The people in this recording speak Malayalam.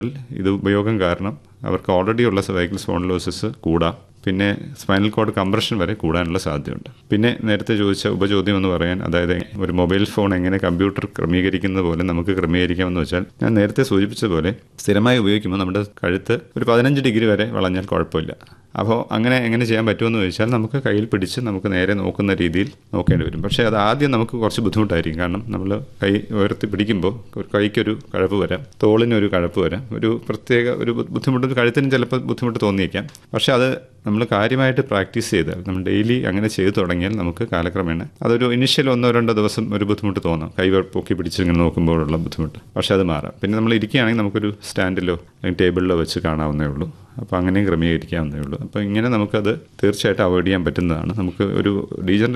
ഇത് ഉപയോഗം കാരണം അവർക്ക് ഓൾറെഡി ഉള്ള സർവൈക്കൽ സ്പോണ്ടിലോസിസ് കൂടാം പിന്നെ സ്പൈനൽ കോഡ് കംപ്രഷൻ വരെ കൂടാനുള്ള സാധ്യതയുണ്ട് പിന്നെ നേരത്തെ ചോദിച്ച ഉപചോദ്യം എന്ന് പറയാൻ അതായത് ഒരു മൊബൈൽ ഫോൺ എങ്ങനെ കമ്പ്യൂട്ടർ ക്രമീകരിക്കുന്നത് പോലെ നമുക്ക് ക്രമീകരിക്കാമെന്ന് വെച്ചാൽ ഞാൻ നേരത്തെ സൂചിപ്പിച്ച പോലെ സ്ഥിരമായി ഉപയോഗിക്കുമ്പോൾ നമ്മുടെ കഴുത്ത് ഒരു പതിനഞ്ച് ഡിഗ്രി വരെ വളഞ്ഞാൽ കുഴപ്പമില്ല അപ്പോൾ അങ്ങനെ എങ്ങനെ ചെയ്യാൻ പറ്റുമെന്ന് ചോദിച്ചാൽ നമുക്ക് കയ്യിൽ പിടിച്ച് നമുക്ക് നേരെ നോക്കുന്ന രീതിയിൽ നോക്കേണ്ടി വരും പക്ഷേ അത് ആദ്യം നമുക്ക് കുറച്ച് ബുദ്ധിമുട്ടായിരിക്കും കാരണം നമ്മൾ കൈ ഉയർത്തി പിടിക്കുമ്പോൾ ഒരു കൈക്കൊരു കഴപ്പ് വരാം തോളിനൊരു കഴപ്പ് വരാം ഒരു പ്രത്യേക ഒരു ബുദ്ധിമുട്ട് കഴുത്തിന് ചിലപ്പോൾ ബുദ്ധിമുട്ട് തോന്നിയേക്കാം പക്ഷേ അത് നമ്മൾ കാര്യമായിട്ട് പ്രാക്ടീസ് ചെയ്താൽ നമ്മൾ ഡെയിലി അങ്ങനെ ചെയ്തു തുടങ്ങിയാൽ നമുക്ക് കാലക്രമേണ അതൊരു ഇനിഷ്യൽ ഒന്നോ രണ്ടോ ദിവസം ഒരു ബുദ്ധിമുട്ട് തോന്നാം കൈ പൊക്കി പിടിച്ച് ഇങ്ങനെ നോക്കുമ്പോഴുള്ള ബുദ്ധിമുട്ട് പക്ഷേ അത് മാറാം പിന്നെ നമ്മൾ ഇരിക്കുകയാണെങ്കിൽ നമുക്കൊരു സ്റ്റാൻഡിലോ അല്ലെങ്കിൽ ടേബിളിലോ വെച്ച് കാണാവുന്നേ ഉള്ളൂ അപ്പോൾ അങ്ങനെയും ക്രമീകരിക്കാവുന്നേ ഉള്ളൂ അപ്പോൾ ഇങ്ങനെ നമുക്കത് തീർച്ചയായിട്ടും അവോയ്ഡ് ചെയ്യാൻ പറ്റുന്നതാണ് നമുക്ക് ഒരു ഡീജനറേറ്റ്